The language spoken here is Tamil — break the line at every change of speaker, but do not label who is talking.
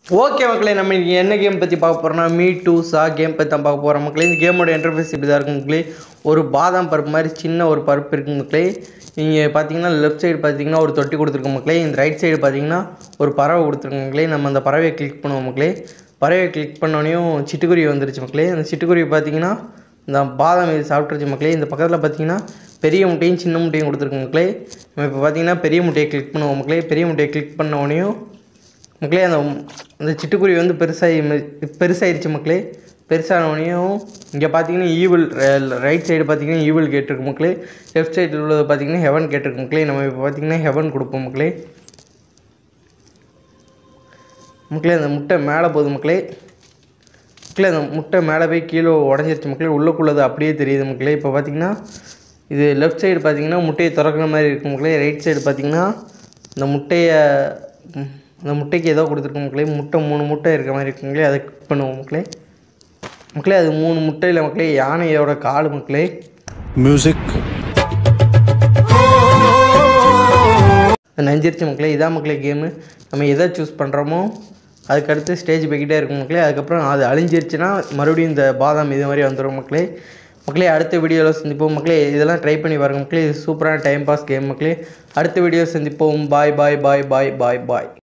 ஓகே மக்களே நம்ம இன்னைக்கு என்ன கேம் பற்றி பார்க்க போகிறோம்னா மீ டூ சா கேம் பற்றி தான் பார்க்க போகிறோம் மக்களே இந்த கேமோட இன்டர்ஃபேஸ் இப்படி தான் இருக்கும் மக்களே ஒரு பாதாம் பருப்பு மாதிரி சின்ன ஒரு பருப்பு இருக்குது மக்களே நீங்கள் பார்த்தீங்கன்னா லெஃப்ட் சைடு பார்த்தீங்கன்னா ஒரு தொட்டி கொடுத்துருக்கோம் மக்களே இந்த ரைட் சைடு பார்த்தீங்கன்னா ஒரு பறவை கொடுத்துருக்கோம் மக்களே நம்ம அந்த பறவையை கிளிக் பண்ணுவோம் மக்களே பறவையை கிளிக் பண்ணோடனையும் சிட்டுக்குருவி வந்துருச்சு மக்களே அந்த சிட்டுக்குருவி பார்த்தீங்கன்னா இந்த பாதாம் இது சாப்பிட்ருச்சு மக்களே இந்த பக்கத்தில் பார்த்தீங்கன்னா பெரிய முட்டையும் சின்ன முட்டையும் கொடுத்துருக்கோம் மக்களே நம்ம இப்போ பார்த்தீங்கன்னா பெரிய முட்டையை கிளிக் பண்ணுவோம் மக்களே பெரிய முட்டையை கிளிக் பண்ண உடனேயும் மக்களே அந்த அந்த சிட்டுக்குருவி வந்து பெருசாகி பெருசாயிருச்சு மக்களே பெருசான உடனேயும் இங்கே பார்த்தீங்கன்னா ஈவில் ரைட் சைடு பார்த்தீங்கன்னா ஈவில் கேட்டிருக்கு மக்களே லெஃப்ட் சைடில் உள்ளது பார்த்தீங்கன்னா ஹெவன் கேட்டிருக்கு மக்களே நம்ம இப்போ பார்த்தீங்கன்னா ஹெவன் கொடுப்போம் மக்களே மக்களே அந்த முட்டை மேலே போகுது மக்களே மக்களே அந்த முட்டை மேலே போய் கீழே உடஞ்சிருச்சு மக்களே உள்ளுக்குள்ளது அப்படியே தெரியுது மக்களே இப்போ பார்த்தீங்கன்னா இது லெஃப்ட் சைடு பார்த்தீங்கன்னா முட்டையை திறக்கிற மாதிரி இருக்கு மக்களே ரைட் சைடு பார்த்தீங்கன்னா இந்த முட்டையை ம், அந்த முட்டைக்கு ஏதோ கொடுத்துருக்கு மக்களே முட்டை மூணு முட்டை இருக்க மாதிரி இருக்கு மக்களே அதை கிளிக் பண்ணுவோம் மக்களே மக்களே அது மூணு முட்டையில் மக்களே யானையோட கால் மக்களே
music
அது நஞ்சிருச்சு மக்களே இதான் மக்களே கேமு நம்ம எதை சூஸ் பண்ணுறோமோ அதுக்கடுத்து ஸ்டேஜ் போய்கிட்டே இருக்கும் மக்களே அதுக்கப்புறம் அது அழிஞ்சிருச்சுன்னா மறுபடியும் இந்த பாதாம் இது மாதிரி வந்துடும் மக்களே மக்களே அடுத்த வீடியோவில் சந்திப்போம் மக்களே இதெல்லாம் ட்ரை பண்ணி பாருங்க மக்களே இது சூப்பரான டைம் பாஸ் கேம் மக்களே அடுத்த வீடியோ சந்திப்போம் பாய் பாய் பாய் பாய் பாய் பாய்